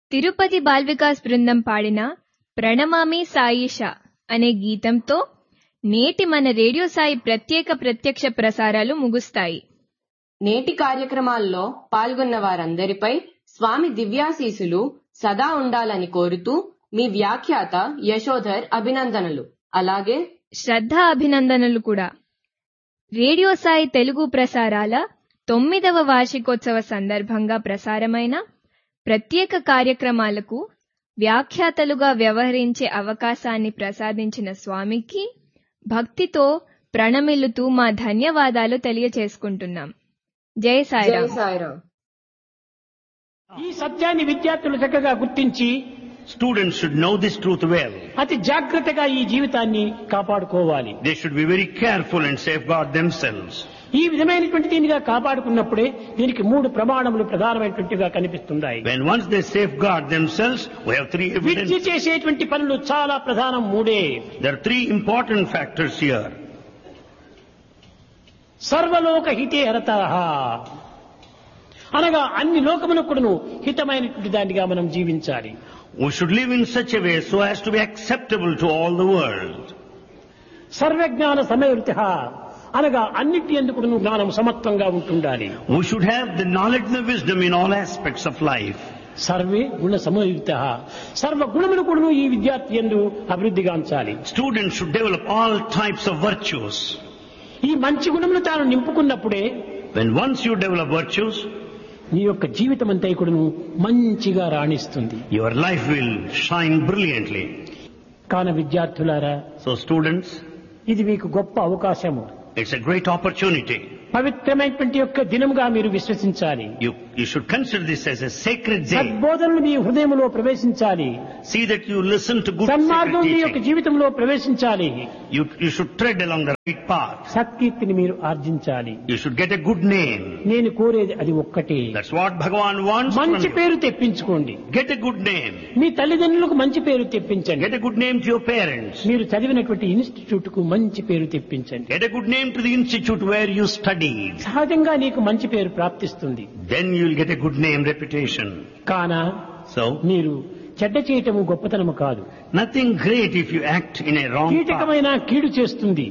Tirupati ball Vikas బృందం పాడిన ప్రణమామి సాయిష అనే గీతంతో నేటి మన రేడియో సాయి ప్రత్యేక ప్రత్యక్ష ప్రసారాలు ముగుస్తాయి నేటి కార్యక్రమాల్లో పాల్గొన్న వారందరిపై స్వామి దివ్యాశీసులు సదా ఉండాలని కోరుతూ మీ వ్యాఖ్యాత యశోధర్ అభినందనలు అలాగే శ్రద్ధ అభినందనలు కూడా రేడియో సాయి తెలుగు ప్రసారాల తొమ్మిదవ వార్షికోత్సవ సందర్భంగా ప్రసారమైన ప్రత్యేక కార్యక్రమాలకు వ్యాఖ్యాతలుగా వ్యవహరించే అవకాశాన్ని ప్రసాదించిన స్వామికి భక్తితో ప్రణమిల్లుతూ మా ధన్యవాదాలు తెలియచేసుకుంటున్నాం జై జై సాయిరామ్ సాయిరాం ఈ సత్యాన్ని విద్యార్థులు చక్కగా గుర్తించి Students should know this truth well. అతి జాగ్రత్తగా ఈ జీవితాన్ని కాపాడుకోవాలి They should be very careful and safeguard themselves. ఈ విధమైనటువంటి దీనిగా కాపాడుకున్నప్పుడే దీనికి మూడు ప్రమాణములు ప్రధానమైనటువంటిగా కనిపిస్తున్నాయి When once they safeguard themselves, we have three Vidya evidence. చేసేటువంటి పనులు చాలా ప్రధానం మూడే There are three important factors here. సర్వలోక హితే హరత అనగా అన్ని లోకములకు కూడాను హితమైనటువంటి దానిగా మనం జీవించాలి We should live in such a way so as to be acceptable to all the world. సర్వజ్ఞాన సమయవృతి అనగా అన్నిటి ఎందుకు జ్ఞానం సమత్వంగా ఉంటుండాలి We should have the knowledge and the wisdom in all aspects of life. సర్వే గుణ సమయుక్త సర్వ గుణములు కూడా ఈ విద్యార్థి ఎందు అభివృద్ధిగాంచాలి Students should develop all types of virtues. ఈ మంచి గుణములు తాను నింపుకున్నప్పుడే When once you develop virtues, నీ యొక్క జీవితం అంతా కూడాను మంచిగా రాణిస్తుంది your life will shine brilliantly. కాన విద్యార్థులారా So students, ఇది మీకు గొప్ప అవకాశము it's a great opportunity. పవిత్రమైనటువంటి యొక్క దినముగా మీరు విశ్వసించాలి You, you should consider this as a sacred day. సద్బోధనలు మీ హృదయంలో ప్రవేశించాలి See that you listen to good సన్మార్గం sacred మీ యొక్క teaching. జీవితంలో ప్రవేశించాలి You, you should tread along the right path. సత్కీర్తిని మీరు ఆర్జించాలి You should get a good name. నేను కోరేది అది ఒక్కటే That's what Bhagavan wants from మంచి you. పేరు తెప్పించుకోండి Get a good name. మీ తల్లిదండ్రులకు మంచి పేరు తెప్పించండి Get a good name to your parents. మీరు చదివినటువంటి ఇన్స్టిట్యూట్ కు మంచి పేరు తెప్పించండి Get a good name to the institute where you studied. సహజంగా నీకు మంచి పేరు ప్రాప్తిస్తుంది Then you'll get a good name, reputation. కాన So, మీరు చెడ్డ చేయటము గొప్పతనము కాదు nothing great if you act in a wrong path. కీటకమైన కీడు చేస్తుంది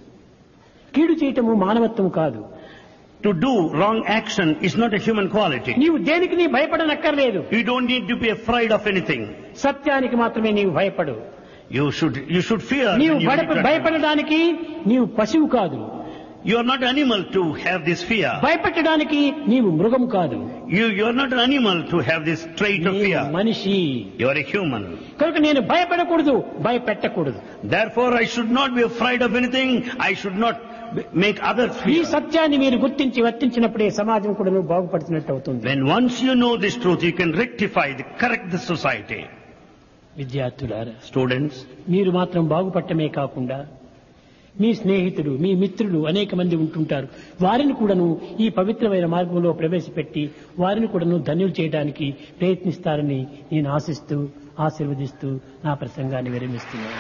కీడు చేయటము మానవత్వం కాదు To do wrong action is not a human quality. నీవు దేనికి నీ భయపడనక్కర్లేదు You don't need to be afraid of anything. సత్యానికి మాత్రమే నీవు భయపడు You should, you should fear. నీవు when you భయప- meet that- భయపడడానికి నీవు పశువు కాదు You are not animal to have this fear. భయపెట్టడానికి నీవు మృగం కాదు You, you are not an animal to have this trait of నీవు fear. మనిషి You are a human. కనుక నేను భయపడకూడదు భయపెట్టకూడదు Therefore, I should not be afraid of anything. I should not b- make others ఈ fear. సత్యాన్ని మీరు గుర్తించి వర్తించినప్పుడే సమాజం కూడా నువ్వు బాగుపడుతున్నట్టు అవుతుంది When once you know this truth, you can rectify, the, correct the society. విద్యార్థులారా Students, మీరు మాత్రం బాగుపడటమే కాకుండా మీ స్నేహితులు మీ మిత్రులు అనేక మంది ఉంటుంటారు వారిని కూడాను ఈ పవిత్రమైన మార్గంలో ప్రవేశపెట్టి వారిని కూడాను ధన్యులు చేయడానికి ప్రయత్నిస్తారని నేను ఆశిస్తూ ఆశీర్వదిస్తూ నా ప్రసంగాన్ని విరమిస్తున్నాను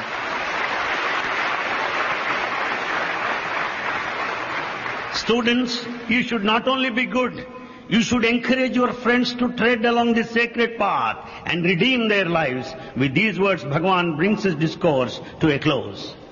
students, you should not only be good, you should encourage your friends to tread along this sacred path and redeem their lives. With these words, Bhagavan brings his discourse to a close.